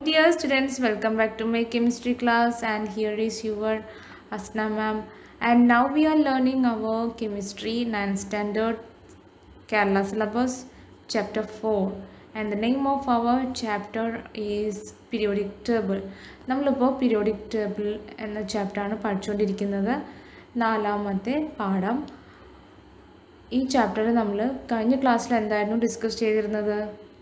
Dear students, welcome back to my chemistry class and here is your Asna ma'am and now we are learning our chemistry 9th standard Kerala syllabus chapter 4 and the name of our chapter is periodic table നമ്മളിപ്പോൾ periodic table എന്ന ചാപ്റ്ററാണ് പഠിച്ചുകൊണ്ടിരിക്കുന്നത് നാലാമത്തെ പാഠം ഈ ചാപ്റ്ററിൽ നമ്മൾ കഴിഞ്ഞ ക്ലാസ്സിൽ എന്തായിരുന്നു ഡിസ്കസ് ചെയ്തിരുന്നത്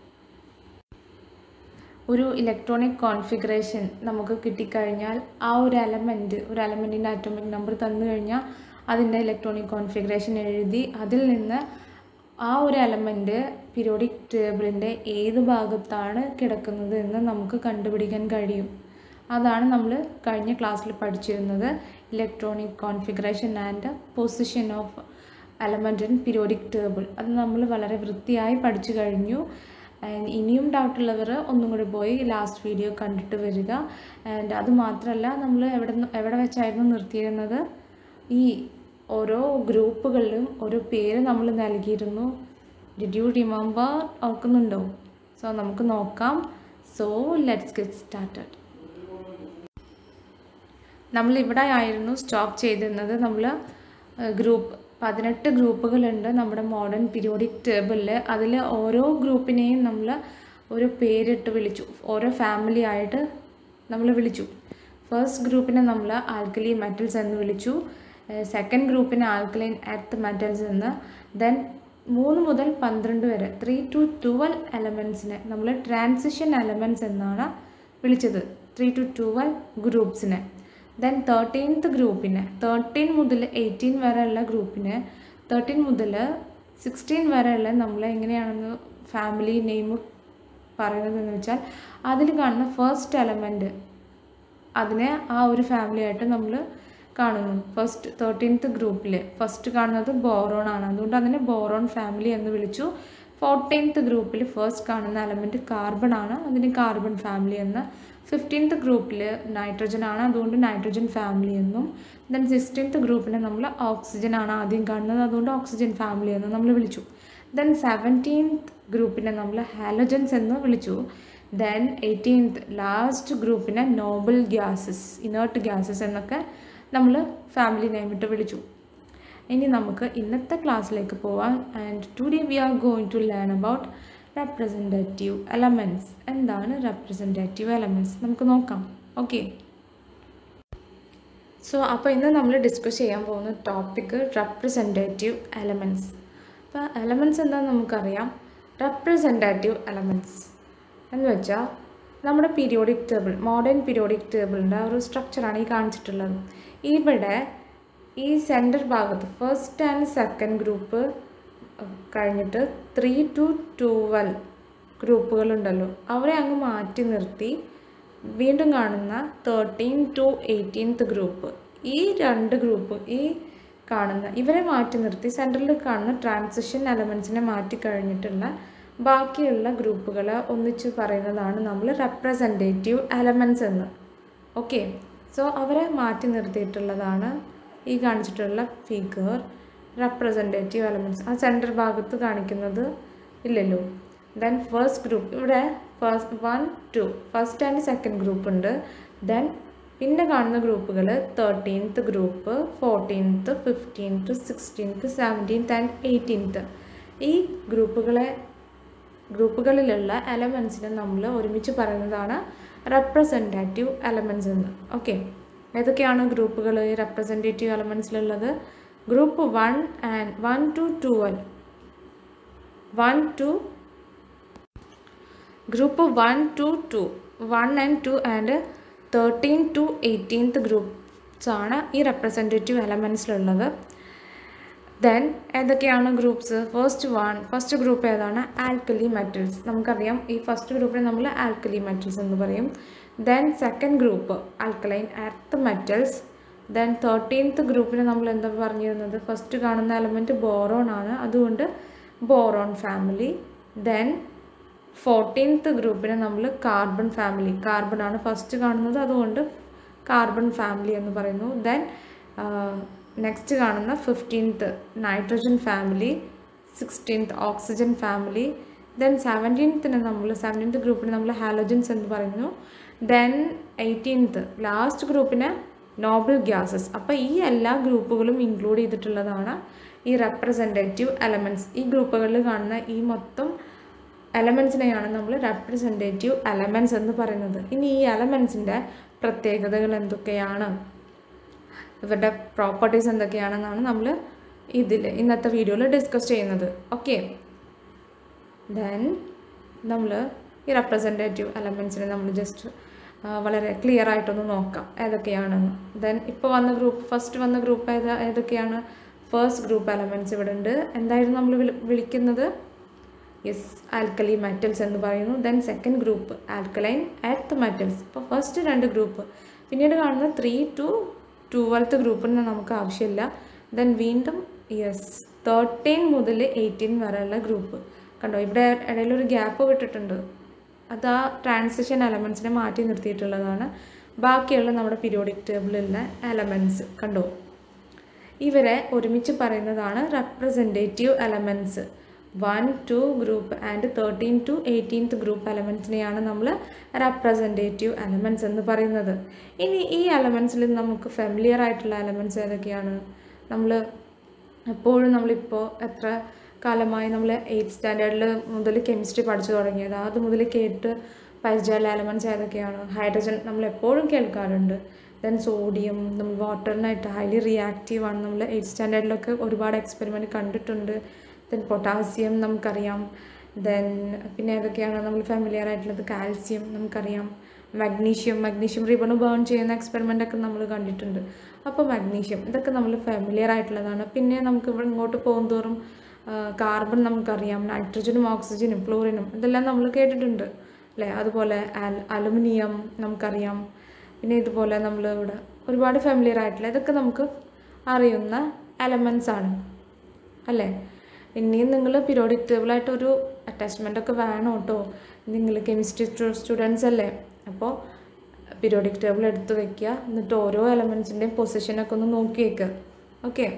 ഒരു ഇലക്ട്രോണിക് കോൺഫിഗറേഷൻ നമുക്ക് കിട്ടിക്കഴിഞ്ഞാൽ ആ ഒരു എലമെൻറ്റ് ഒരു എലമെൻറ്റിൻ്റെ അറ്റോമിക് നമ്പർ തന്നു കഴിഞ്ഞാൽ അതിൻ്റെ ഇലക്ട്രോണിക് കോൺഫിഗറേഷൻ എഴുതി അതിൽ നിന്ന് ആ ഒരു എലമെൻറ്റ് പീരിയോഡിക് ടേബിളിൻ്റെ ഏത് ഭാഗത്താണ് കിടക്കുന്നത് എന്ന് നമുക്ക് കണ്ടുപിടിക്കാൻ കഴിയും അതാണ് നമ്മൾ കഴിഞ്ഞ ക്ലാസ്സിൽ പഠിച്ചിരുന്നത് electronic configuration and position of element in periodic table അത് നമ്മൾ വളരെ വൃത്തിയായി പഠിച്ചു കഴിഞ്ഞു ആൻഡ് ഇനിയും ഡൗട്ടുള്ളവർ ഒന്നും കൂടി പോയി ലാസ്റ്റ് വീഡിയോ കണ്ടിട്ട് വരിക ആൻഡ് അത് മാത്രമല്ല നമ്മൾ എവിടെ എവിടെ വെച്ചായിരുന്നു നിർത്തിയിരുന്നത് ഈ ഓരോ ഗ്രൂപ്പുകളിലും ഒരു പേര് നമ്മൾ നൽകിയിരുന്നു ഡിഡ് യു റിമെമ്പർ ഓർക്കുന്നുണ്ടോ സോ നമുക്ക് നോക്കാം സോ ലെറ്റ്സ് ഗെറ്റ് സ്റ്റാർട്ടഡ് നമ്മൾ ഇവിടെ ആയിരുന്നു സ്റ്റോപ്പ് ചെയ്തിരുന്നത് നമ്മൾ ഗ്രൂപ്പ് പതിനെട്ട് ഗ്രൂപ്പുകളുണ്ട് നമ്മുടെ മോഡേൺ പീരിയോഡിക് ടേബിളിൽ അതിൽ ഓരോ ഗ്രൂപ്പിനെയും നമ്മൾ ഒരു പേരിട്ട് വിളിച്ചു ഓരോ ഫാമിലി ആയിട്ട് നമ്മൾ വിളിച്ചു ഫസ്റ്റ് ഗ്രൂപ്പിനെ നമ്മൾ ആൽക്കലി മെറ്റൽസ് എന്ന് വിളിച്ചു സെക്കൻഡ് ഗ്രൂപ്പിനെ ആൽക്കലൈൻ എർത്ത് മെറ്റൽസ് എന്ന് ദെൻ മൂന്ന് മുതൽ പന്ത്രണ്ട് വരെ ത്രീ ടു ട്വൽവ് എലമെൻസിനെ നമ്മൾ ട്രാൻസിഷൻ എലമെൻറ്റ്സ് എന്നാണ് വിളിച്ചത് ത്രീ ടു ട്വൽവ് ഗ്രൂപ്പ്സിനെ ദെൻ തേർട്ടീൻത്ത് ഗ്രൂപ്പിന് തേർട്ടീൻ മുതൽ എയ്റ്റീൻ വരെയുള്ള ഗ്രൂപ്പിന് തേർട്ടീൻ മുതൽ സിക്സ്റ്റീൻ വരെയുള്ള നമ്മൾ എങ്ങനെയാണെന്ന് ഫാമിലി നെയിം പറയുന്നതെന്ന് വെച്ചാൽ അതിൽ കാണുന്ന ഫസ്റ്റ് എലമെൻറ്റ് അതിനെ ആ ഒരു ഫാമിലി ആയിട്ട് നമ്മൾ കാണുന്നു ഫസ്റ്റ് തേർട്ടീൻത്ത് ഗ്രൂപ്പിൽ ഫസ്റ്റ് കാണുന്നത് ബോറോൺ ആണ് അതുകൊണ്ട് അതിനെ ബോറോൺ ഫാമിലി എന്ന് വിളിച്ചു ഫോർട്ടീൻത്ത് ഗ്രൂപ്പിൽ ഫസ്റ്റ് കാണുന്ന എലമെൻറ്റ് കാർബൺ ആണ് അതിന് കാർബൺ ഫാമിലി എന്ന് ഫിഫ്റ്റീൻത്ത് ഗ്രൂപ്പിൽ നൈട്രജൻ ആണ് അതുകൊണ്ട് നൈട്രജൻ ഫാമിലി എന്നും ദെൻ സിക്സ്റ്റീൻത്ത് ഗ്രൂപ്പിനെ നമ്മൾ ഓക്സിജൻ ആണ് ആദ്യം കാണുന്നത് അതുകൊണ്ട് ഓക്സിജൻ ഫാമിലി എന്ന് നമ്മൾ വിളിച്ചു ദെൻ സെവൻറ്റീൻത്ത് ഗ്രൂപ്പിനെ നമ്മൾ ഹാലജൻസ് എന്ന് വിളിച്ചു ദെൻ എയ്റ്റീൻത്ത് ലാസ്റ്റ് ഗ്രൂപ്പിനെ നോബൽ ഗ്യാസസ് ഇനേർട്ട് ഗ്യാസസ് എന്നൊക്കെ നമ്മൾ ഫാമിലി നെയിമിട്ട് വിളിച്ചു ഇനി നമുക്ക് ഇന്നത്തെ ക്ലാസ്സിലേക്ക് പോവാം and today we are going to learn about representative elements എന്താണ് റെപ്രസെൻറ്റേറ്റീവ് എലമെൻറ്റ്സ് നമുക്ക് നോക്കാം ഓക്കെ സോ അപ്പോൾ ഇന്ന് നമ്മൾ ഡിസ്കസ് ചെയ്യാൻ പോകുന്ന ടോപ്പിക്ക് റെപ്രസെൻറ്റേറ്റീവ് എലമെൻറ്റ്സ് അപ്പോൾ എലമെൻറ്റ്സ് എന്താണെന്ന് നമുക്കറിയാം റെപ്രസെൻറ്റേറ്റീവ് എലമെൻറ്റ്സ് എന്ന് വെച്ചാൽ നമ്മുടെ പീരിയോഡിക് ടേബിൾ മോഡേൺ പീരിയോഡിക് ടേബിളിൻ്റെ ഒരു സ്ട്രക്ചറാണ് ഈ കാണിച്ചിട്ടുള്ളത് ഇവിടെ ഈ സെൻറ്റർ ഭാഗത്ത് ഫസ്റ്റ് ആൻഡ് സെക്കൻഡ് ഗ്രൂപ്പ് കഴിഞ്ഞിട്ട് ത്രീ ടു ട്വൽവ് ഗ്രൂപ്പുകളുണ്ടല്ലോ അവരെ അങ്ങ് മാറ്റി നിർത്തി വീണ്ടും കാണുന്ന തേർട്ടീൻ ടു എയ്റ്റീൻത്ത് ഗ്രൂപ്പ് ഈ രണ്ട് ഗ്രൂപ്പ് ഈ കാണുന്ന ഇവരെ മാറ്റി നിർത്തി സെൻറ്ററിൽ കാണുന്ന ട്രാൻസിഷൻ എലമെൻസിനെ മാറ്റി കഴിഞ്ഞിട്ടുള്ള ബാക്കിയുള്ള ഗ്രൂപ്പുകൾ ഒന്നിച്ച് പറയുന്നതാണ് നമ്മൾ റെപ്രസെൻറ്റേറ്റീവ് എലമെൻസ് എന്ന് ഓക്കെ സോ അവരെ മാറ്റി നിർത്തിയിട്ടുള്ളതാണ് ഈ കാണിച്ചിട്ടുള്ള ഫിഗർ റെപ്രസെൻറ്റേറ്റീവ് എലമെൻറ്റ്സ് ആ സെൻറ്റർ ഭാഗത്ത് കാണിക്കുന്നത് ഇല്ലല്ലോ ദെൻ ഫസ്റ്റ് ഗ്രൂപ്പ് ഇവിടെ first one two first and second group ഉണ്ട് ദെൻ പിന്നെ കാണുന്ന ഗ്രൂപ്പുകൾ thirteenth group fourteenth fifteenth sixteenth seventeenth and eighteenth ഈ ഗ്രൂപ്പുകളെ ഗ്രൂപ്പുകളിലുള്ള എലമെൻസിനെ നമ്മൾ ഒരുമിച്ച് പറയുന്നതാണ് റെപ്രസെൻറ്റേറ്റീവ് എലമെൻസ് എന്ന് ഓക്കെ ഏതൊക്കെയാണ് ഗ്രൂപ്പുകൾ ഈ റെപ്രസെൻറ്റേറ്റീവ് എലമെൻസിലുള്ളത് group one and one to twelve one to group one two two one and two and thirteen to eighteenth groups ആണ് ഈ റെപ്രസെൻറ്റേറ്റീവ് എലമെൻസിലുള്ളത് ദെൻ ഏതൊക്കെയാണ് groups first one first group ഏതാണ് ആൽക്കലി മെറ്റൽസ് നമുക്കറിയാം ഈ ഫസ്റ്റ് ഗ്രൂപ്പിനെ നമ്മൾ ആൽക്കലി മെറ്റൽസ് എന്ന് പറയും then second group alkaline earth metals then thirteenth ഗ്രൂപ്പിന് നമ്മൾ എന്താ പറഞ്ഞിരുന്നത് ഫസ്റ്റ് കാണുന്ന എലമെൻറ്റ് ബോറോൺ ആണ് അതുകൊണ്ട് ബോറോൺ ഫാമിലി ദെൻ ഫോർട്ടീൻത്ത് ഗ്രൂപ്പിനെ നമ്മൾ കാർബൺ ഫാമിലി കാർബൺ ആണ് ഫസ്റ്റ് കാണുന്നത് അതുകൊണ്ട് കാർബൺ ഫാമിലി എന്ന് പറയുന്നു ദെൻ നെക്സ്റ്റ് കാണുന്ന fifteenth nitrogen family sixteenth oxygen family then സെവൻറ്റീൻത്തിന് നമ്മൾ സെവൻറ്റീൻത്ത് ഗ്രൂപ്പിന് നമ്മൾ ഹാലോജൻസ് എന്ന് പറയുന്നു ദെൻ എയ്റ്റീൻത്ത് ലാസ്റ്റ് ഗ്രൂപ്പിന് നോബിൾ ഗ്യാസസ് അപ്പോൾ ഈ എല്ലാ ഗ്രൂപ്പുകളും ഇൻക്ലൂഡ് ചെയ്തിട്ടുള്ളതാണ് ഈ റെപ്രസെൻറ്റേറ്റീവ് എലമെൻറ്റ്സ് ഈ ഗ്രൂപ്പുകളിൽ കാണുന്ന ഈ മൊത്തം എലമെൻസിനെയാണ് നമ്മൾ റെപ്രസെൻറ്റേറ്റീവ് എലമെൻറ്റ്സ് എന്ന് പറയുന്നത് ഇനി ഈ എലമെൻസിൻ്റെ പ്രത്യേകതകൾ എന്തൊക്കെയാണ് ഇവരുടെ പ്രോപ്പർട്ടീസ് എന്തൊക്കെയാണെന്നാണ് നമ്മൾ ഇതിൽ ഇന്നത്തെ വീഡിയോയിൽ ഡിസ്കസ് ചെയ്യുന്നത് ഓക്കെ ദെൻ നമ്മൾ ഈ റെപ്രസെൻറ്റേറ്റീവ് എലമെൻസിനെ നമ്മൾ ജസ്റ്റ് വളരെ ക്ലിയർ ആയിട്ടൊന്ന് നോക്കാം ഏതൊക്കെയാണെന്ന് ദെൻ ഇപ്പോൾ വന്ന ഗ്രൂപ്പ് ഫസ്റ്റ് വന്ന ഗ്രൂപ്പ് ഏതാ ഏതൊക്കെയാണ് ഫസ്റ്റ് ഗ്രൂപ്പ് എലമെൻറ്റ്സ് ഇവിടെ ഉണ്ട് എന്തായിരുന്നു നമ്മൾ വിളിക്കുന്നത് യെസ് ആൽക്കലി മെറ്റൽസ് എന്ന് പറയുന്നു then second group alkaline earth metals ഇപ്പോൾ ഫസ്റ്റ് രണ്ട് ഗ്രൂപ്പ് പിന്നീട് കാണുന്ന ത്രീ ടു ട്വൽത്ത് ഗ്രൂപ്പിന് നമുക്ക് ആവശ്യമില്ല ദെൻ വീണ്ടും യെസ് തേർട്ടീൻ മുതൽ എയ്റ്റീൻ വരെയുള്ള ഗ്രൂപ്പ് കണ്ടോ ഇവിടെ ഇടയിൽ ഒരു ഗ്യാപ്പ് വിട്ടിട്ടുണ്ട് അത് ആ ട്രാൻസിഷൻ എലമെൻസിനെ മാറ്റി നിർത്തിയിട്ടുള്ളതാണ് ബാക്കിയുള്ള നമ്മുടെ പീരിയോഡിക് ടേബിളിലുള്ള എലമെൻറ്റ്സ് കണ്ടോ ഇവരെ ഒരുമിച്ച് പറയുന്നതാണ് representative elements one to group and thirteen to eighteenth group എലമെൻറ്റ്സിനെയാണ് നമ്മൾ റെപ്രസെൻറ്റേറ്റീവ് എലമെൻറ്റ്സ് എന്ന് പറയുന്നത് ഇനി ഈ എലമെൻറ്റ്സിൽ നമുക്ക് ഫെമിലിയർ ആയിട്ടുള്ള എലമെൻറ്റ്സ് ഏതൊക്കെയാണ് നമ്മൾ എപ്പോഴും നമ്മളിപ്പോൾ എത്ര കാലമായി നമ്മൾ എയ്ത്ത് സ്റ്റാൻഡേർഡിൽ മുതൽ കെമിസ്ട്രി പഠിച്ചു തുടങ്ങിയത് അത് മുതൽ കേട്ട് പരിചയമുള്ള എലമെൻറ്റ്സ് ഏതൊക്കെയാണ് ഹൈഡ്രജൻ നമ്മൾ എപ്പോഴും കേൾക്കാറുണ്ട് ദെൻ സോഡിയം നമ്മൾ വാട്ടറിനായിട്ട് ഹൈലി റിയാക്റ്റീവ് ആണ് നമ്മൾ എയ്ത്ത് സ്റ്റാൻഡേർഡിലൊക്കെ ഒരുപാട് എക്സ്പെരിമെൻറ്റ് കണ്ടിട്ടുണ്ട് ദെൻ പൊട്ടാസ്യം നമുക്കറിയാം ദെൻ പിന്നെ ഏതൊക്കെയാണ് നമ്മൾ ഫെമിലിയർ ആയിട്ടുള്ളത് കാൽസ്യം നമുക്കറിയാം മഗ്നീഷ്യം മഗ്നീഷ്യം റിബൺ ബേൺ ചെയ്യുന്ന എക്സ്പെരിമെൻ്റ് ഒക്കെ നമ്മൾ കണ്ടിട്ടുണ്ട് അപ്പോൾ മഗ്നീഷ്യം ഇതൊക്കെ നമ്മൾ ഫെമിലിയർ ആയിട്ടുള്ളതാണ് പിന്നെ നമുക്ക് ഇവിടെ ഇങ്ങോട്ട് പോകുന്തോറും കാർബൺ നമുക്കറിയാം നൈട്രജനും ഓക്സിജനും ഫ്ലോറിനും ഇതെല്ലാം നമ്മൾ കേട്ടിട്ടുണ്ട് അല്ലേ അതുപോലെ അലുമിനിയം നമുക്കറിയാം പിന്നെ ഇതുപോലെ നമ്മൾ ഇവിടെ ഒരുപാട് ഫെമിലിയർ ആയിട്ടുള്ള ഇതൊക്കെ നമുക്ക് അറിയുന്ന എലമെൻസ് ആണ് അല്ലേ ഇനിയും നിങ്ങൾ പീരിയോഡിക് ടേബിളായിട്ട് ഒരു അറ്റാച്ച്മെൻ്റ് ഒക്കെ വേണം കേട്ടോ നിങ്ങൾ കെമിസ്ട്രി സ്റ്റുഡൻസ് അല്ലേ അപ്പോൾ പീരിയോഡിക് ടേബിൾ എടുത്ത് വെക്കുക എന്നിട്ട് ഓരോ എലമെൻസിൻ്റെയും പൊസിഷനൊക്കെ ഒന്ന് നോക്കി വെക്കുക ഓക്കെ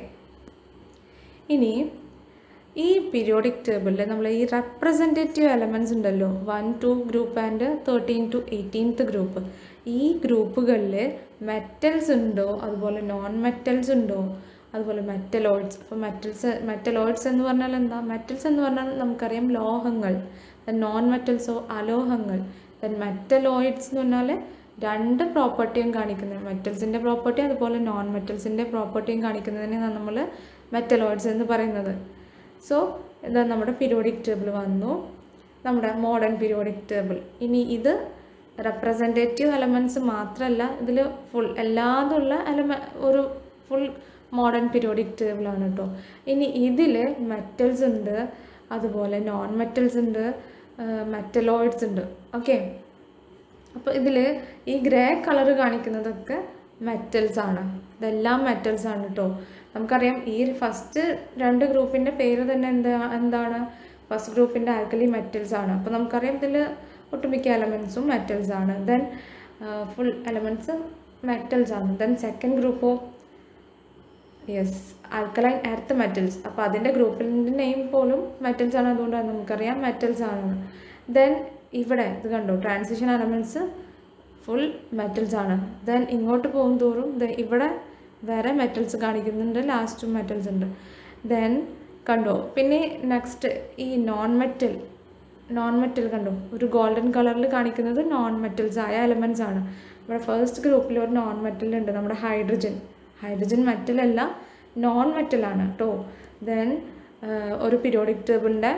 ഇനി ഈ പീരിയോഡിക് ടേബിളിൽ നമ്മൾ ഈ റെപ്രസെൻറ്റേറ്റീവ് എലമെൻറ്റ്സ് ഉണ്ടല്ലോ one to group and thirteen to eighteenth group ഈ ഗ്രൂപ്പുകളിൽ മെറ്റൽസ് ഉണ്ടോ അതുപോലെ നോൺ മെറ്റൽസ് ഉണ്ടോ അതുപോലെ മെറ്റലോയിഡ്സ് അപ്പോൾ മെറ്റൽസ് മെറ്റലോയിഡ്സ് എന്ന് പറഞ്ഞാൽ എന്താ മെറ്റൽസ് എന്ന് പറഞ്ഞാൽ നമുക്കറിയാം ലോഹങ്ങൾ ദെൻ നോൺ മെറ്റൽസോ അലോഹങ്ങൾ ദെൻ മെറ്റലോയിഡ്സ് എന്ന് പറഞ്ഞാൽ രണ്ട് പ്രോപ്പർട്ടിയും കാണിക്കുന്നത് മെറ്റൽസിൻ്റെ പ്രോപ്പർട്ടി അതുപോലെ നോൺ മെറ്റൽസിൻ്റെ പ്രോപ്പർട്ടിയും കാണിക്കുന്നതിനെയാണ് നമ്മൾ മെറ്റലോയിഡ്സ് എന്ന് പറയുന്നത് സോ ഇതാ നമ്മുടെ പീരിയോഡിക് ടേബിൾ വന്നു നമ്മുടെ മോഡേൺ പീരിയോഡിക് ടേബിൾ ഇനി ഇത് റെപ്രസെൻറ്റേറ്റീവ് എലമെൻറ്റ്സ് മാത്രമല്ല ഇതിൽ ഫുൾ എല്ലാതുള്ള എലമെ ഒരു ഫുൾ മോഡേൺ പീരിയോഡിക് ടേബിളാണ് കേട്ടോ ഇനി ഇതിൽ മെറ്റൽസ് ഉണ്ട് അതുപോലെ നോൺ മെറ്റൽസ് ഉണ്ട് മെറ്റലോയിഡ്സ് ഉണ്ട് ഓക്കെ അപ്പോൾ ഇതിൽ ഈ ഗ്രേ കളർ കാണിക്കുന്നതൊക്കെ മെറ്റൽസ് ആണ് ഇതെല്ലാം മെറ്റൽസ് ആണ് കേട്ടോ നമുക്കറിയാം ഈ ഫസ്റ്റ് രണ്ട് ഗ്രൂപ്പിൻ്റെ പേര് തന്നെ എന്താ എന്താണ് ഫസ്റ്റ് ഗ്രൂപ്പിൻ്റെ ആൽക്കലി മെറ്റൽസ് ആണ് അപ്പോൾ നമുക്കറിയാം ഇതിൽ ഒട്ടുമിക്ക എലമെൻസും മെറ്റൽസ് ആണ് ദെൻ ഫുൾ എലമെൻറ്റ്സ് മെറ്റൽസ് ആണ് ദെൻ സെക്കൻഡ് ഗ്രൂപ്പോ യെസ് ആൽക്കലൈൻ എർത്ത് മെറ്റൽസ് അപ്പോൾ അതിൻ്റെ ഗ്രൂപ്പിൻ്റെ നെയിം പോലും മെറ്റൽസ് ആണ് അതുകൊണ്ടാണ് നമുക്കറിയാം മെറ്റൽസ് ആണ് ദെൻ ഇവിടെ ഇത് കണ്ടോ ട്രാൻസിഷൻ എലമെൻറ്റ്സ് ഫുൾ മെറ്റൽസ് ആണ് ദെൻ ഇങ്ങോട്ട് പോകും തോറും ഇവിടെ വേറെ മെറ്റൽസ് കാണിക്കുന്നുണ്ട് ലാസ്റ്റും മെറ്റൽസ് ഉണ്ട് ദെൻ കണ്ടോ പിന്നെ നെക്സ്റ്റ് ഈ നോൺ മെറ്റൽ നോൺ മെറ്റൽ കണ്ടോ ഒരു ഗോൾഡൻ കളറിൽ കാണിക്കുന്നത് നോൺ മെറ്റൽസ് ആയ എലമെൻറ്റ്സ് ആണ് ഇവിടെ ഫസ്റ്റ് ഗ്രൂപ്പിൽ ഒരു നോൺ മെറ്റൽ ഉണ്ട് നമ്മുടെ ഹൈഡ്രജൻ ഹൈഡ്രജൻ മെറ്റൽ അല്ല നോൺ മെറ്റലാണ് കേട്ടോ ദെൻ ഒരു പീരിയോഡിക് ടേബിളിൻ്റെ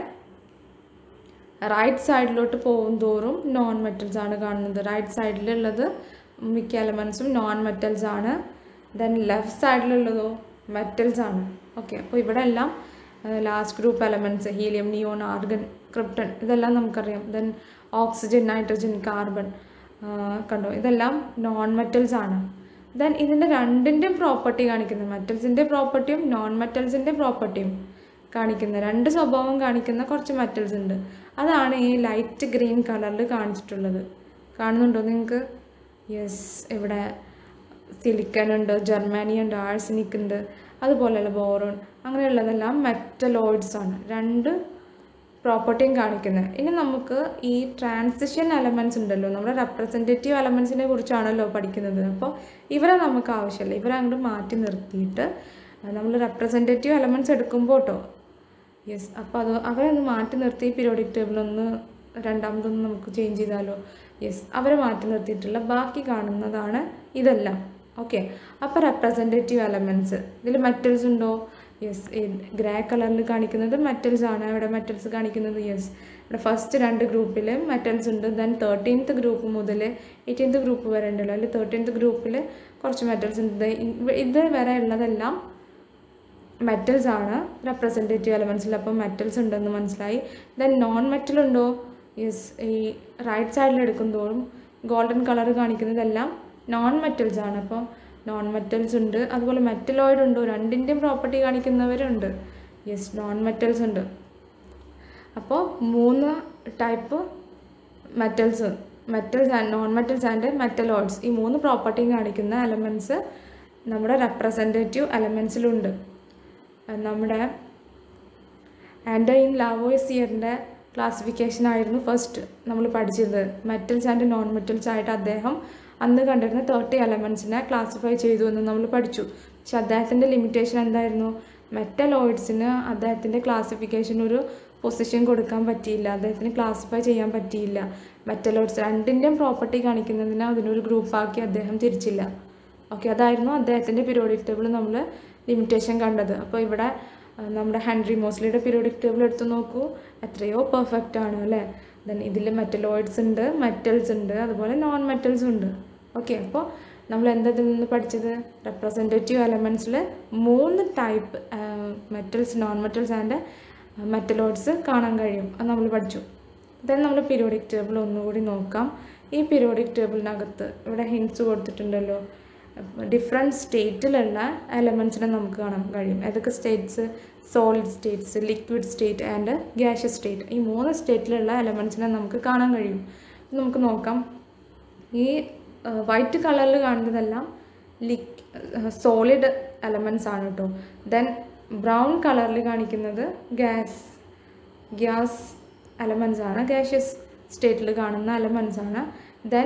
റൈറ്റ് സൈഡിലോട്ട് പോകും തോറും നോൺ മെറ്റൽസ് ആണ് കാണുന്നത് റൈറ്റ് സൈഡിലുള്ളത് മിക്ക എലമെൻസും നോൺ മെറ്റൽസ് ആണ് ദെൻ ലെഫ്റ്റ് സൈഡിലുള്ളതോ മെറ്റൽസ് ആണ് ഓക്കെ അപ്പോൾ ഇവിടെ എല്ലാം last group elements helium neon argon krypton ഇതെല്ലാം നമുക്കറിയാം ദെൻ ഓക്സിജൻ നൈട്രജൻ കാർബൺ കണ്ടോ ഇതെല്ലാം നോൺ മെറ്റൽസ് ആണ് ദെൻ ഇതിൻ്റെ രണ്ടിൻ്റെയും പ്രോപ്പർട്ടി കാണിക്കുന്നത് മെറ്റൽസിൻ്റെ പ്രോപ്പർട്ടിയും നോൺ മെറ്റൽസിൻ്റെ പ്രോപ്പർട്ടിയും കാണിക്കുന്ന രണ്ട് സ്വഭാവം കാണിക്കുന്ന കുറച്ച് മെറ്റൽസ് ഉണ്ട് അതാണ് ഈ ലൈറ്റ് ഗ്രീൻ കളറിൽ കാണിച്ചിട്ടുള്ളത് കാണുന്നുണ്ടോ നിങ്ങൾക്ക് യെസ് ഇവിടെ സിലിക്കൺ ഉണ്ട് ജർമാനി ഉണ്ട് ആഴ്സനിക് ഉണ്ട് അതുപോലെയുള്ള ബോറോൺ അങ്ങനെയുള്ളതെല്ലാം മെറ്റലോയിഡ്സ് ആണ് രണ്ട് പ്രോപ്പർട്ടിയും കാണിക്കുന്നത് ഇനി നമുക്ക് ഈ ട്രാൻസിഷൻ എലമെൻറ്റ്സ് ഉണ്ടല്ലോ നമ്മുടെ റെപ്രസെൻറ്റേറ്റീവ് എലമെൻറ്റ്സിനെ കുറിച്ചാണല്ലോ പഠിക്കുന്നത് അപ്പോൾ ഇവരെ നമുക്ക് ആവശ്യമില്ല ഇവരെ അങ്ങോട്ട് മാറ്റി നിർത്തിയിട്ട് നമ്മൾ റെപ്രസെൻറ്റേറ്റീവ് എലമെൻറ്റ്സ് എടുക്കുമ്പോൾ കേട്ടോ യെസ് അപ്പോൾ അത് അവരെ ഒന്ന് മാറ്റി നിർത്തി പീരിയോഡിക് ടേബിൾ ഒന്ന് രണ്ടാമതൊന്ന് നമുക്ക് ചേഞ്ച് ചെയ്താലോ യെസ് അവരെ മാറ്റി നിർത്തിയിട്ടുള്ള ബാക്കി കാണുന്നതാണ് ഇതെല്ലാം ഓക്കെ അപ്പോൾ റെപ്രസെൻറ്റേറ്റീവ് എലമെൻറ്റ്സ് ഇതിൽ മെറ്റൽസ് ഉണ്ടോ യെസ് ഗ്രേ കളറിൽ കാണിക്കുന്നത് മെറ്റൽസ് ആണ് ഇവിടെ മെറ്റൽസ് കാണിക്കുന്നത് യെസ് ഇവിടെ ഫസ്റ്റ് രണ്ട് ഗ്രൂപ്പിൽ മെറ്റൽസ് ഉണ്ട് ദെൻ തേർട്ടീൻത്ത് ഗ്രൂപ്പ് മുതൽ എയ്റ്റീൻത്ത് ഗ്രൂപ്പ് വരെ ഉണ്ടല്ലോ അതിൽ തേർട്ടീൻത്ത് ഗ്രൂപ്പിൽ കുറച്ച് മെറ്റൽസ് ഉണ്ട് ഇത് ഇത് വരെ ഉള്ളതെല്ലാം മെറ്റൽസ് ആണ് റെപ്രസെൻറ്റേറ്റീവ് എലമെൻസിൽ അപ്പോൾ മെറ്റൽസ് ഉണ്ടെന്ന് മനസ്സിലായി ദെൻ നോൺ മെറ്റൽ ഉണ്ടോ യെസ് ഈ റൈറ്റ് സൈഡിൽ എടുക്കുന്തോറും ഗോൾഡൻ കളർ കാണിക്കുന്നതെല്ലാം നോൺ മെറ്റൽസ് ആണ് അപ്പോൾ നോൺ മെറ്റൽസ് ഉണ്ട് അതുപോലെ മെറ്റലോയിഡ് ഉണ്ടോ രണ്ടിൻ്റെയും പ്രോപ്പർട്ടി കാണിക്കുന്നവരുണ്ട് യെസ് നോൺ മെറ്റൽസ് ഉണ്ട് അപ്പോൾ മൂന്ന് type metals metals and non metals and metalloids ഈ മൂന്ന് പ്രോപ്പർട്ടിയും കാണിക്കുന്ന എലമെൻറ്റ്സ് നമ്മുടെ റെപ്രസെൻറ്റേറ്റീവ് എലമെൻസിലുണ്ട് നമ്മുടെ ആൻഡൈൻ ലാവോയിസിയറിൻ്റെ ക്ലാസിഫിക്കേഷൻ ആയിരുന്നു ഫസ്റ്റ് നമ്മൾ പഠിച്ചത് മെറ്റൽസ് ആൻഡ് നോൺ മെറ്റൽസ് ആയിട്ട് അദ്ദേഹം അന്ന് കണ്ടിരുന്ന തേർട്ടി എലമെൻസിനെ ക്ലാസിഫൈ ചെയ്തു എന്ന് നമ്മൾ പഠിച്ചു പക്ഷെ അദ്ദേഹത്തിൻ്റെ ലിമിറ്റേഷൻ എന്തായിരുന്നു മെറ്റലോയിഡ്സിന് അദ്ദേഹത്തിൻ്റെ ക്ലാസിഫിക്കേഷൻ ഒരു പൊസിഷൻ കൊടുക്കാൻ പറ്റിയില്ല അദ്ദേഹത്തിന് ക്ലാസിഫൈ ചെയ്യാൻ പറ്റിയില്ല മെറ്റലോയിഡ്സ് രണ്ടിൻ്റെയും പ്രോപ്പർട്ടി കാണിക്കുന്നതിന് അതിനൊരു ഗ്രൂപ്പാക്കി അദ്ദേഹം തിരിച്ചില്ല ഓക്കെ അതായിരുന്നു അദ്ദേഹത്തിൻ്റെ പീരിയോഡിക് ടേബിൾ നമ്മൾ ലിമിറ്റേഷൻ കണ്ടത് അപ്പോൾ ഇവിടെ ആ, നമ്മുടെ ഹെൻറി മോസ്ലിയുടെ പീരിയോഡിക് ടേബിൾ എടുത്ത് നോക്കൂ എത്രയോ പെർഫെക്റ്റ് ആണ് അല്ലേ ദെൻ ഇതിൽ മെറ്റലോയിഡ്സ് ഉണ്ട് മെറ്റൽസ് ഉണ്ട് അതുപോലെ നോൺ മെറ്റൽസ് ഉണ്ട് ഓക്കെ അപ്പോൾ നമ്മൾ എന്താ ഇതിൽ നിന്ന് പഠിച്ചത് റെപ്രസെൻറ്റേറ്റീവ് എലമെൻറ്റ്സിൽ മൂന്ന് type metals non metals and metalloids കാണാൻ കഴിയും അത് നമ്മൾ പഠിച്ചു ദെൻ നമ്മൾ പീരിയോഡിക് ടേബിൾ ഒന്നുകൂടി നോക്കാം ഈ പീരിയോഡിക് ടേബിളിനകത്ത് ഇവിടെ ഹിൻസ് കൊടുത്തിട്ടുണ്ടല്ലോ ഡിഫറെൻറ്റ് സ്റ്റേറ്റിലുള്ള എലമെൻസിനെ നമുക്ക് കാണാൻ കഴിയും ഏതൊക്കെ states solid states liquid state and gaseous state ഈ മൂന്ന് സ്റ്റേറ്റിലുള്ള എലമെൻസിനെ നമുക്ക് കാണാൻ കഴിയും നമുക്ക് നോക്കാം ഈ വൈറ്റ് കളറിൽ കാണുന്നതെല്ലാം ലിക് സോളിഡ് എലമെൻസ് ആണ് കേട്ടോ ദെൻ ബ്രൗൺ കളറിൽ കാണിക്കുന്നത് ഗ്യാസ് ഗ്യാസ് എലമെൻസ് ആണ് ഗ്യാഷ്യസ് സ്റ്റേറ്റിൽ കാണുന്ന എലമെൻസ് ആണ് ദെൻ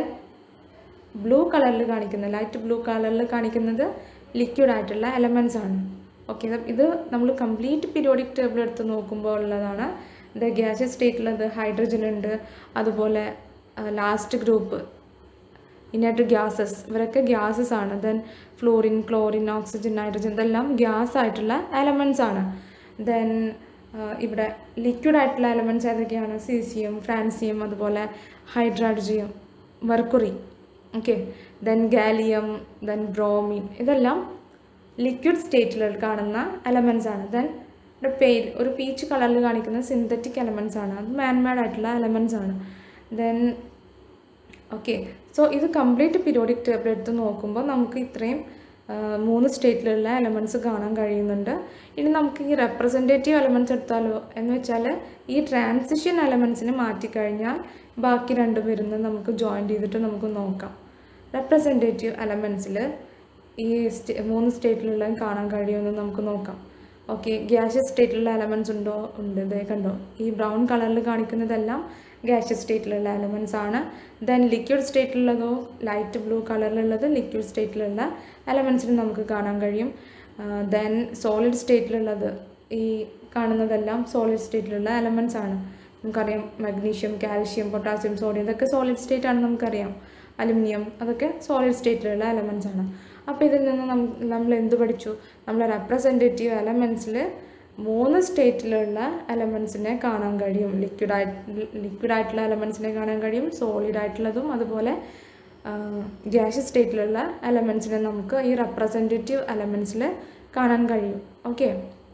ബ്ലൂ കളറിൽ കാണിക്കുന്നത് ലൈറ്റ് ബ്ലൂ കളറിൽ കാണിക്കുന്നത് ലിക്വിഡ് ആയിട്ടുള്ള എലമെൻസ് ആണ് ഓക്കെ ഇത് നമ്മൾ കംപ്ലീറ്റ് പീരിയോഡിക് ടേബിൾ എടുത്ത് നോക്കുമ്പോൾ ഉള്ളതാണ് ഇത് ഗ്യാസ് സ്റ്റേറ്റിലത് ഹൈഡ്രജൻ ഉണ്ട് അതുപോലെ ലാസ്റ്റ് ഗ്രൂപ്പ് ഇനേറ്റ് ഗ്യാസസ് ഇവരൊക്കെ ഗ്യാസസ് ആണ് then fluorine chlorine oxygen nitrogen ഇതെല്ലാം ഗ്യാസ് ആയിട്ടുള്ള എലമെൻസ് ആണ് ദെൻ ഇവിടെ ലിക്വിഡ് ആയിട്ടുള്ള എലമെൻറ്റ്സ് ഏതൊക്കെയാണ് സീസിയം ഫ്രാൻസിയം അതുപോലെ ഹൈഡ്രാഡ്രിയം mercury okay then gallium then bromine ഇതെല്ലാം ലിക്വിഡ് സ്റ്റേറ്റിൽ കാണുന്ന എലമെൻസ് ആണ് ദെൻ ഇവിടെ പെയിൽ ഒരു പീച്ച് കളറിൽ കാണിക്കുന്ന സിന്തറ്റിക് എലമെൻസ് ആണ് അത് മാൻമേഡ് ആയിട്ടുള്ള എലമെൻസ് ആണ് ദെൻ ഓക്കെ സോ ഇത് കംപ്ലീറ്റ് പീരിയോഡിക് ടേബിൾ എടുത്ത് നോക്കുമ്പോൾ നമുക്ക് ഇത്രയും ആ, മൂന്ന് സ്റ്റേറ്റിലുള്ള എലമെൻറ്റ്സ് കാണാൻ കഴിയുന്നുണ്ട് ഇനി നമുക്ക് ഈ റെപ്രസെൻറ്റേറ്റീവ് എലമെൻറ്റ്സ് എടുത്താലോ എന്ന് വെച്ചാൽ ഈ ട്രാൻസിഷൻ എലമെൻറ്റ്സിനെ മാറ്റിക്കഴിഞ്ഞാൽ ബാക്കി രണ്ട് വരുന്നത് നമുക്ക് ജോയിൻ ചെയ്തിട്ട് നമുക്ക് നോക്കാം റെപ്രസെൻറ്റേറ്റീവ് എലമെൻറ്റ്സിൽ ഈ സ്റ്റേ മൂന്ന് സ്റ്റേറ്റിലുള്ളതും കാണാൻ കഴിയുമെന്ന് നമുക്ക് നോക്കാം ഓക്കെ ഗ്യാഷ്യസ് സ്റ്റേറ്റിലുള്ള എലമെൻറ്റ്സ് ഉണ്ടോ ഉണ്ട് ഇതേ കണ്ടോ ഈ ബ്രൗൺ കളറിൽ കാണിക്കുന്നതെല്ലാം ഗ്യാഷ്യസ് സ്റ്റേറ്റിലുള്ള എലമെൻറ്റ്സ് ആണ് ദെൻ ലിക്വിഡ് സ്റ്റേറ്റിലുള്ളതോ ലൈറ്റ് ബ്ലൂ കളറിലുള്ളത് ലിക്വിഡ് സ്റ്റേറ്റിലുള്ള എലമെൻറ്റ്സിന് നമുക്ക് കാണാൻ കഴിയും ദെൻ സോളിഡ് സ്റ്റേറ്റിലുള്ളത് ഈ കാണുന്നതെല്ലാം സോളിഡ് സ്റ്റേറ്റിലുള്ള എലമെൻറ്റ്സ് ആണ് നമുക്കറിയാം മഗ്നീഷ്യം കാൽഷ്യം പൊട്ടാസ്യം സോഡിയം ഇതൊക്കെ സോളിഡ് സ്റ്റേറ്റ് ആണ് നമുക്കറിയാം അലുമിനിയം അതൊക്കെ സോളിഡ് സ്റ്റേറ്റിലുള്ള എലമെൻറ്റ്സ് ആണ് അപ്പോൾ ഇതിൽ നിന്ന് നം നമ്മൾ എന്ത് പഠിച്ചു നമ്മൾ റെപ്രസെൻറ്റേറ്റീവ് എലമെൻറ്റ്സിൽ മൂന്ന് സ്റ്റേറ്റിലുള്ള എലമെൻസിനെ കാണാൻ കഴിയും ലിക്വിഡ് ആയിട്ട് ലിക്വിഡ് ആയിട്ടുള്ള എലമെൻസിനെ കാണാൻ കഴിയും സോളിഡ് ആയിട്ടുള്ളതും അതുപോലെ ഗ്യാഷ്യസ് സ്റ്റേറ്റിലുള്ള എലമെൻസിനെ നമുക്ക് ഈ റെപ്രസെൻറ്റേറ്റീവ് എലമെൻസിൽ കാണാൻ കഴിയും ഓക്കെ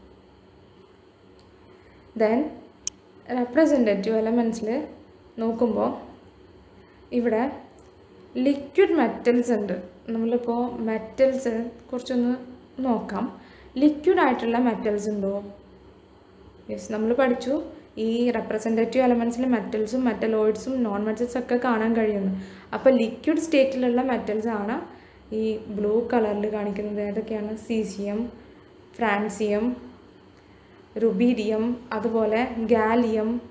ദെൻ റെപ്രസെൻറ്റേറ്റീവ് എലമെൻസിൽ നോക്കുമ്പോൾ ഇവിടെ ലിക്വിഡ് മെറ്റൽസ് ഉണ്ട് നമ്മളിപ്പോൾ മെറ്റൽസ് കുറച്ചൊന്ന് നോക്കാം ലിക്വിഡ് ആയിട്ടുള്ള മെറ്റൽസ് ഉണ്ടോ യെസ് നമ്മൾ പഠിച്ചു ഈ റെപ്രസെൻറ്റേറ്റീവ് എലമെൻസിൽ മെറ്റൽസും മെറ്റലോയിഡ്സും നോൺ മെറ്റൽസും ഒക്കെ കാണാൻ കഴിയുന്നു അപ്പോൾ ലിക്വിഡ് സ്റ്റേറ്റിലുള്ള മെറ്റൽസ് ആണ് ഈ ബ്ലൂ കളറിൽ കാണിക്കുന്നത് ഏതൊക്കെയാണ് സീസിയം ഫ്രാൻസിയം റുബീഡിയം അതുപോലെ ഗാലിയം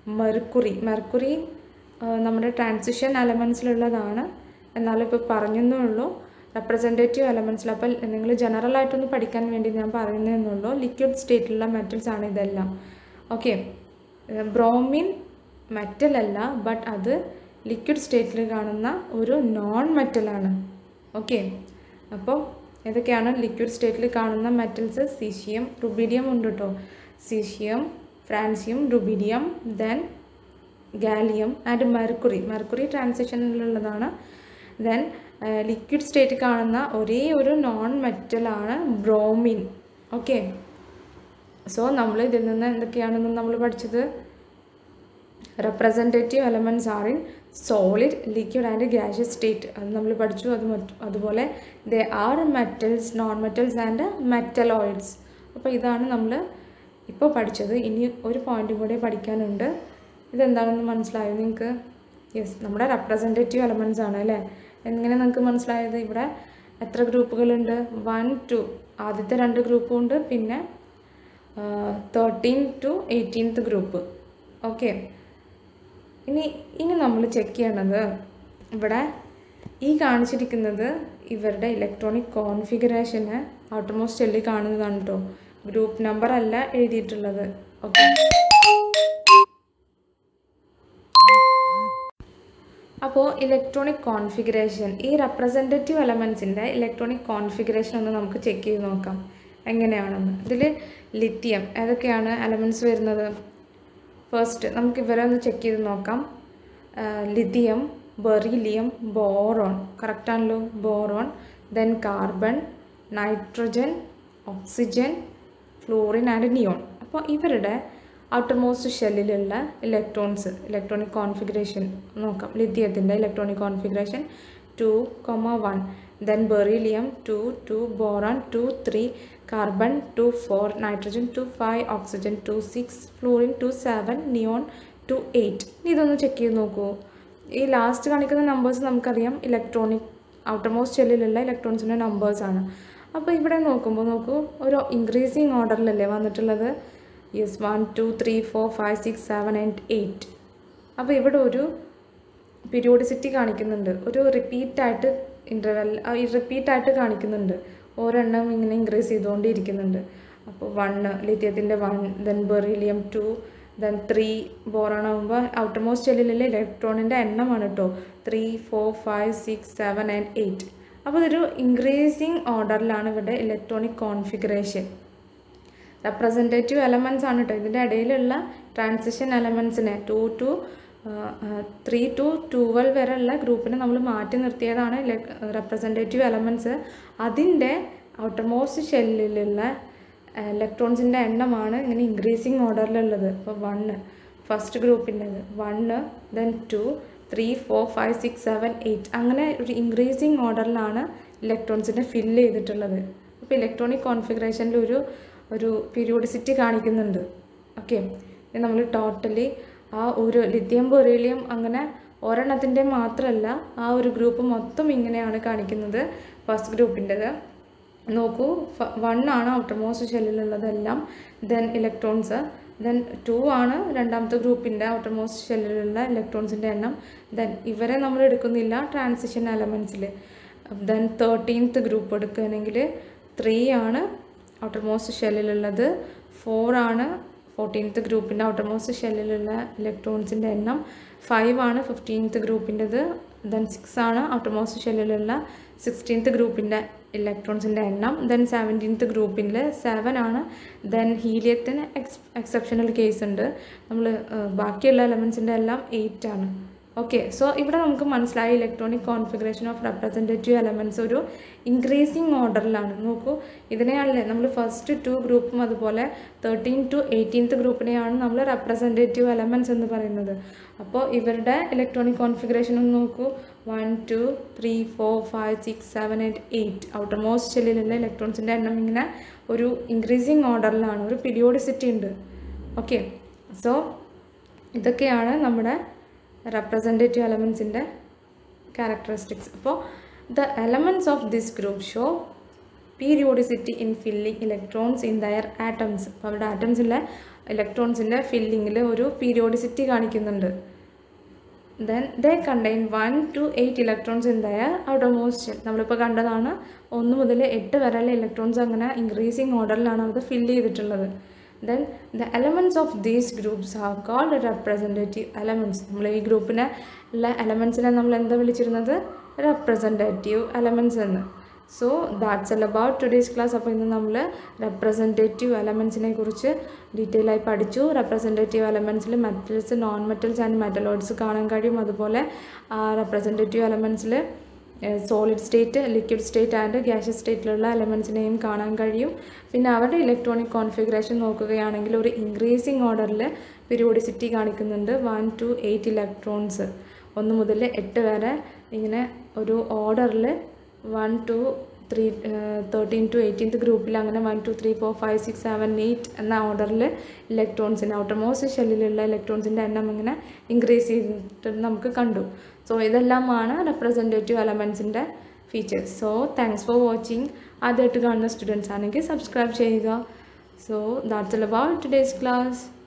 മെർക്കുറി മെർക്കുറി നമ്മുടെ ട്രാൻസിഷൻ എലമെൻസിലുള്ളതാണ് എന്നാലും ഇപ്പോൾ പറഞ്ഞെന്നേ ഉള്ളൂ റെപ്രസെൻറ്റേറ്റീവ് എലമെൻസിൽ അപ്പോൾ നിങ്ങൾ ജനറൽ ആയിട്ടൊന്ന് പഠിക്കാൻ വേണ്ടി ഞാൻ പറയുന്നതെന്നുള്ളൂ ലിക്വിഡ് സ്റ്റേറ്റിലുള്ള മെറ്റൽസ് ആണ് ഇതെല്ലാം ഓക്കെ ബ്രോമിൻ മെറ്റൽ അല്ല ബട്ട് അത് ലിക്വിഡ് സ്റ്റേറ്റിൽ കാണുന്ന ഒരു നോൺ മെറ്റലാണ് ഓക്കെ അപ്പോൾ ഏതൊക്കെയാണ് ലിക്വിഡ് സ്റ്റേറ്റിൽ കാണുന്ന മെറ്റൽസ് സീഷ്യം റുബീഡിയം ഉണ്ട് കേട്ടോ caesium francium rubidium then gallium and mercury mercury ട്രാൻസിഷനിലുള്ളതാണ് ദെൻ ലിക്വിഡ് സ്റ്റേറ്റ് കാണുന്ന ഒരേ ഒരു നോൺ മെറ്റലാണ് ബ്രോമിൻ ഓക്കെ സോ നമ്മൾ ഇതിൽ നിന്ന് എന്തൊക്കെയാണെന്ന് നമ്മൾ പഠിച്ചത് representative elements are in solid liquid and gaseous state അത് നമ്മൾ പഠിച്ചു അത് മറ്റ് അതുപോലെ they are metals non metals and metalloids അപ്പോൾ ഇതാണ് നമ്മൾ ഇപ്പോൾ പഠിച്ചത് ഇനി ഒരു പോയിന്റും കൂടെ പഠിക്കാനുണ്ട് ഇതെന്താണെന്ന് മനസ്സിലായോ നിങ്ങൾക്ക് യെസ് നമ്മുടെ റെപ്രസെൻറ്റേറ്റീവ് എലമെൻറ്റ്സ് ആണ് അല്ലേ എങ്ങനെ നിങ്ങൾക്ക് മനസ്സിലായത് ഇവിടെ എത്ര ഗ്രൂപ്പുകളുണ്ട് വൺ ടു ആദ്യത്തെ രണ്ട് ഗ്രൂപ്പും ഉണ്ട് പിന്നെ thirteen to eighteenth group okay ഇനി ഇനി നമ്മൾ ചെക്ക് ചെയ്യണത് ഇവിടെ ഈ കാണിച്ചിരിക്കുന്നത് ഇവരുടെ ഇലക്ട്രോണിക് കോൺഫിഗറേഷന് ഔട്ടർമോസ്റ്റ് ഷെല്ലിൽ കാണുന്നതാണ് കേട്ടോ ഗ്രൂപ്പ് നമ്പർ അല്ല എഴുതിയിട്ടുള്ളത് ഓക്കെ അപ്പോൾ ഇലക്ട്രോണിക് കോൺഫിഗറേഷൻ ഈ റെപ്രസെൻറ്റേറ്റീവ് എലമെൻസിൻ്റെ ഇലക്ട്രോണിക് കോൺഫിഗറേഷൻ ഒന്ന് നമുക്ക് ചെക്ക് ചെയ്ത് നോക്കാം എങ്ങനെയാണെന്ന് ഇതിൽ ലിത്തിയം ഏതൊക്കെയാണ് എലമെൻറ്റ്സ് വരുന്നത് ഫസ്റ്റ് നമുക്ക് ഇവരെ ഒന്ന് ചെക്ക് ചെയ്ത് നോക്കാം ലിഥിയം ബെറീലിയം ബോറോൺ കറക്റ്റാണല്ലോ boron then carbon nitrogen oxygen fluorine and neon അപ്പോൾ ഇവരുടെ ഔട്ടർമോസ്റ്റ് ഷെല്ലിലുള്ള ഇലക്ട്രോൺസ് ഇലക്ട്രോണിക് കോൺഫിഗറേഷൻ നോക്കാം ലിഥിയത്തിൻ്റെ electronic configuration two comma one then beryllium two two boron two three carbon two four nitrogen two five oxygen two six fluorine two seven neon two eight ഇനി ഇതൊന്ന് check ചെയ്ത് നോക്കൂ ഈ last കാണിക്കുന്ന numbers നമുക്കറിയാം electronic outermost ഷെല്ലിലുള്ള ഇലക്ട്രോൺസിൻ്റെ നമ്പേഴ്സാണ് അപ്പോൾ ഇവിടെ നോക്കുമ്പോൾ നോക്കൂ ഒരു ഇൻക്രീസിങ് ഓർഡറിലല്ലേ വന്നിട്ടുള്ളത് yes one two three four five six seven and eight അപ്പോൾ ഇവിടെ ഒരു പീരിയോഡിസിറ്റി കാണിക്കുന്നുണ്ട് ഒരു റിപ്പീറ്റായിട്ട് ഇൻ്റർവെൽ റിപ്പീറ്റായിട്ട് കാണിക്കുന്നുണ്ട് ഒരെണ്ണം ഇങ്ങനെ ഇൻക്രീസ് ചെയ്തുകൊണ്ടിരിക്കുന്നുണ്ട് അപ്പോൾ വണ്ണ് ലിഥിയത്തിൻ്റെ one then beryllium two then three ബോറാണാകുമ്പോൾ ഔട്ടർമോസ്റ്റ് ഷെല്ലിലെ ഇലക്ട്രോണിൻ്റെ എണ്ണമാണ് കേട്ടോ three four five six seven and eight അപ്പോൾ ഇതൊരു ഇൻക്രീസിങ് ഓർഡറിലാണ് ഇവിടെ ഇലക്ട്രോണിക് കോൺഫിഗറേഷൻ റെപ്രസെൻറ്റേറ്റീവ് എലമെൻറ്റ്സ് ആണ് കേട്ടോ ഇതിൻ്റെ ഇടയിലുള്ള ട്രാൻസിഷൻ എലമെൻറ്റ്സിനെ to to three to twelve വരെയുള്ള ഗ്രൂപ്പിനെ നമ്മൾ മാറ്റി നിർത്തിയതാണ് റെപ്രസെൻറ്റേറ്റീവ് എലമെൻറ്റ്സ് അതിൻ്റെ ഔട്ടർമോസ്റ്റ് ഷെല്ലിലുള്ള ഇലക്ട്രോൺസിൻ്റെ എണ്ണമാണ് ഇങ്ങനെ ഇൻക്രീസിങ് ഓർഡറിലുള്ളത് ഇപ്പോൾ വണ്ണ് ഫസ്റ്റ് ഗ്രൂപ്പിൻ്റെത് one then two three four five six seven eight അങ്ങനെ ഒരു ഇൻക്രീസിങ് ഓർഡറിലാണ് ഇലക്ട്രോൺസിനെ ഫില്ല് ചെയ്തിട്ടുള്ളത് അപ്പോൾ ഇലക്ട്രോണിക് കോൺഫിഗറേഷനിൽ ഒരു ഒരു പീരിയോഡിസിറ്റി കാണിക്കുന്നുണ്ട് ഓക്കെ ഇത് നമ്മൾ ടോട്ടലി ആ ഒരു ലിഥിയം ബൊറീലിയം അങ്ങനെ ഒരെണ്ണത്തിൻ്റെ മാത്രമല്ല ആ ഒരു ഗ്രൂപ്പ് മൊത്തം ഇങ്ങനെയാണ് കാണിക്കുന്നത് ഫസ്റ്റ് ഗ്രൂപ്പിൻ്റെത് നോക്കൂ വൺ ആണ് ഔട്ടർമോസ്റ്റ് ഷെല്ലിലുള്ളതെല്ലാം ദെൻ ഇലക്ട്രോൺസ് ദെൻ ടു ആണ് രണ്ടാമത്തെ ഗ്രൂപ്പിൻ്റെ ഔട്ടർമോസ്റ്റ് ഷെല്ലിലുള്ള ഇലക്ട്രോൺസിൻ്റെ എണ്ണം ദെൻ ഇവരെ നമ്മൾ എടുക്കുന്നില്ല ട്രാൻസിഷൻ എലമെൻസിൽ ദെൻ തേർട്ടീൻത്ത് ഗ്രൂപ്പ് എടുക്കുകയാണെങ്കിൽ ത്രീ ആണ് ഔട്ടർമോസ്റ്റ് ഷെല്ലിലുള്ളത് ഫോർ ആണ് ഫോർട്ടീൻത്ത് ഗ്രൂപ്പിൻ്റെ ഔട്ടർമോസ്റ്റ് ഷെല്ലിലുള്ള ഇലക്ട്രോൺസിൻ്റെ എണ്ണം ഫൈവ് ആണ് ഫിഫ്റ്റീൻത്ത് ഗ്രൂപ്പിൻ്റെത് ദെൻ സിക്സ് ആണ് ഔട്ടർമോസ്റ്റ് ഷെല്ലിലുള്ള സിക്സ്റ്റീൻത്ത് ഗ്രൂപ്പിൻ്റെ ഇലക്ട്രോൺസിൻ്റെ എണ്ണം ദെൻ സെവൻറ്റീൻത്ത് ഗ്രൂപ്പിൽ സെവൻ ആണ് ദെൻ ഹീലിയത്തിന് എക്സ് എക്സെപ്ഷണൽ കേസ് ഉണ്ട് നമ്മൾ ബാക്കിയുള്ള എലമെൻസിൻ്റെ എല്ലാം എയ്റ്റ് ആണ് ഓക്കെ സോ ഇവിടെ നമുക്ക് മനസ്സിലായി electronic configuration of representative elements ഒരു ഇൻക്രീസിങ് ഓർഡറിലാണ് നോക്കൂ ഇതിനെയാണല്ലേ നമ്മൾ ഫസ്റ്റ് ടു ഗ്രൂപ്പും അതുപോലെ തേർട്ടീൻ ടു എയ്റ്റീൻത്ത് ഗ്രൂപ്പിനെയാണ് നമ്മൾ റെപ്രസെൻറ്റേറ്റീവ് എലമെൻറ്റ്സ് എന്ന് പറയുന്നത് അപ്പോൾ ഇവരുടെ ഇലക്ട്രോണിക് കോൺഫിഗറേഷൻ ഒന്ന് നോക്കൂ one two three four five six seven eight eight outermost ഷെല്ലിലുള്ള ഇലക്ട്രോൺസിൻ്റെ എണ്ണം ഇങ്ങനെ ഒരു ഇൻക്രീസിങ് ഓർഡറിലാണ് ഒരു പീരിയോഡിസിറ്റി ഉണ്ട് ഓക്കെ സോ ഇതൊക്കെയാണ് നമ്മുടെ റെപ്രസെൻറ്റേറ്റീവ് എലമെൻസിൻ്റെ ക്യാരക്ടറിസ്റ്റിക്സ് അപ്പോൾ the elements of this group show periodicity in filling electrons in their atoms അപ്പോൾ അവരുടെ ആറ്റംസിലെ ഇലക്ട്രോൺസിൻ്റെ ഫില്ലിങ്ങിൽ ഒരു പീരിയോഡിസിറ്റി കാണിക്കുന്നുണ്ട് then they contain one to eight electrons in their outermost shell നമ്മളിപ്പോൾ കണ്ടതാണ് ഒന്ന് മുതൽ എട്ട് വരെയുള്ള ഇലക്ട്രോൺസ് അങ്ങനെ ഇൻക്രീസിങ് ഓർഡറിലാണ് അത് ഫില്ല് ചെയ്തിട്ടുള്ളത് then the elements of these groups are called representative elements നമ്മൾ ഈ ഗ്രൂപ്പിനെ ഉള്ള എലമെൻറ്റ്സിനെ നമ്മൾ എന്താ വിളിച്ചിരുന്നത് റെപ്രസെൻറ്റേറ്റീവ് എലമെൻറ്റ്സ് എന്ന് so that's all about today's class അപ്പോൾ ഇന്ന് നമ്മൾ റെപ്രസെൻറ്റേറ്റീവ് എലമെൻറ്റ്സിനെ കുറിച്ച് ഡീറ്റെയിൽ ആയി പഠിച്ചു റെപ്രസെൻറ്റേറ്റീവ് എലമെൻറ്റ്സിൽ metals non metals and metalloids കാണാൻ കഴിയും അതുപോലെ റെപ്രസെൻറ്റേറ്റീവ് എലമെൻറ്റ്സിൽ solid state liquid state and gaseous സ്റ്റേറ്റിലുള്ള എലമെൻറ്റ്സിനെയും കാണാൻ കഴിയും പിന്നെ അവരുടെ ഇലക്ട്രോണിക് കോൺഫിഗറേഷൻ നോക്കുകയാണെങ്കിൽ ഒരു ഇൻക്രീസിങ് ഓർഡറിൽ പീരിയോഡിസിറ്റി കാണിക്കുന്നുണ്ട് വൺ ടു എയ്റ്റ് ഇലക്ട്രോൺസ് ഒന്ന് മുതൽ എട്ട് വരെ ഇങ്ങനെ ഒരു ഓർഡറിൽ one two three thirteen to eighteenth ഗ്രൂപ്പിൽ അങ്ങനെ one two three four five six seven eight എന്ന ഓർഡറിൽ ഇലക്ട്രോൺസിന് ഔട്ടർമോസ്റ്റ് ഷെല്ലിലുള്ള ഇലക്ട്രോൺസിൻ്റെ എണ്ണം ഇങ്ങനെ ഇൻക്രീസ് ചെയ്തിട്ട് നമുക്ക് കണ്ടു സോ ഇതെല്ലാമാണ് റെപ്രസെൻറ്റേറ്റീവ് എലമെൻസിൻ്റെ features so thanks for watching ആദ്യമായിട്ട് കാണുന്ന സ്റ്റുഡൻസ് ആണെങ്കിൽ സബ്സ്ക്രൈബ് ചെയ്യുക so that's all about today's class